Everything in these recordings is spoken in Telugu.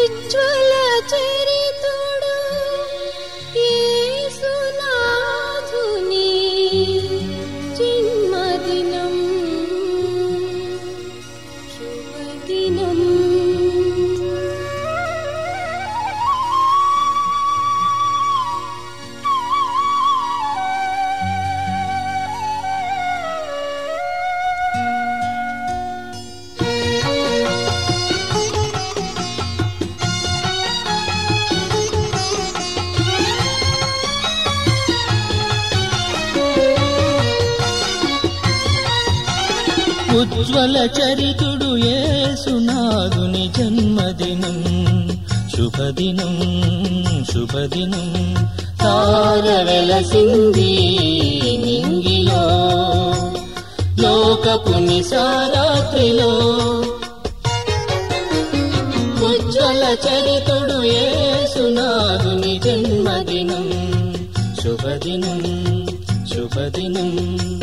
ఉజ్వల చరితుడు యేసునాథుని జన్మదినం శుభదినం ఉజ్వల చరితుడు యేసునాథుని జన్మదినం శుభదినం శుభదినం తార వెలసింది నింగిలో లోకపు నిసారాత్రిలో ఉజ్వల చరితుడు యేసునాథుని జన్మదినం శుభదినం శుభదినం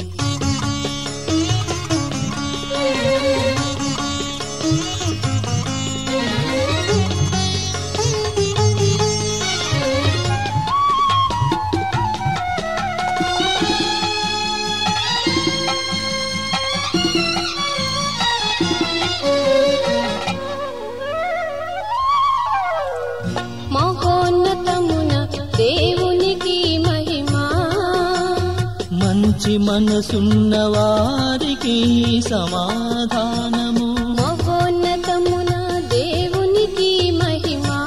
మహోన్నతమున దేవునికి మహిమా మంచి మనసున్న వారికి సమాధానము మహోన్నతమున దేవునికి మహిమా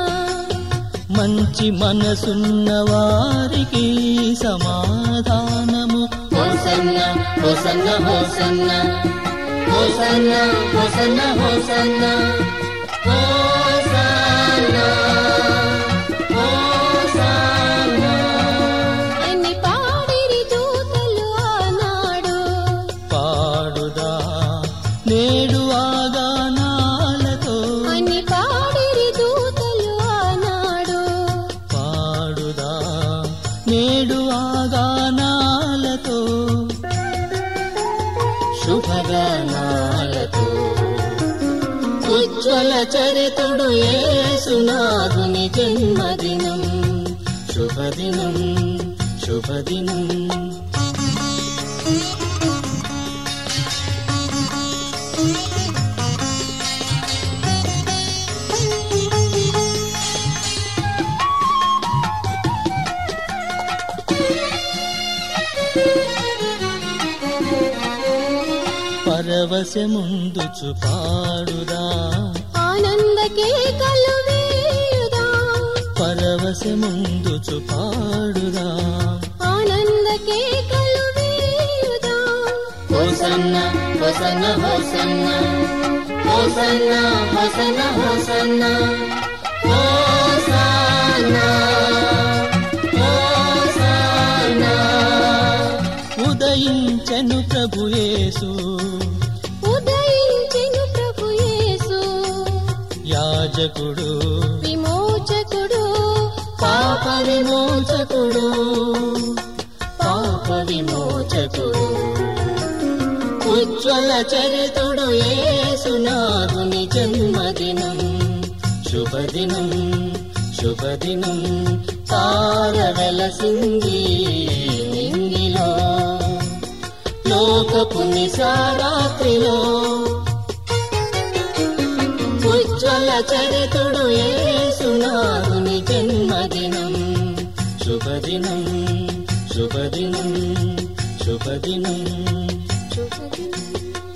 మంచి మనసున్న వారికి సమాధానము హోసన్న హోసన్న హోసన్న హోసన్న హోసన్న హోసన్న హోసన్న హోసన్న అని పాడిరి దూతలు ఆనాడు పాడుదా నేడు ఆగానాలతో అని పాడిరి దూతలు ఆనాడు పాడుదా నేడు ఆగానాలతో శుభగానాలతో ఉజ్వల చరితుడు యేసునాథుని జన్మదినం శుభదినం శుభదినం పరవశముందుచు పాడుదా ఆనంద కేకలు వేయుదా పరవశముందుచు పాడుదా ఆనంద కేకలు వేయుదా హోసన్న హోసన్న హోసన్న హోసన్న హోసన్న హోసన్న హోసన్న హోసన్న ఉదయించెను ప్రభుయేసు ఉదయించెను ప్రభు యేసు యాజకుడు విమోచకుడు పాప విమోచకుడు పాప విమోచకుడు ఉజ్వల చరితుడు యేసునాథుని జన్మదినం శుభదినం శుభదినం తార వెలసింది నింగిలో లోకపు నిసారాత్రిలో ఉజ్వల చరితుడు యేసునాథుని జన్మదినం శుభదినం శుభదినం శుభదినం శుభదినం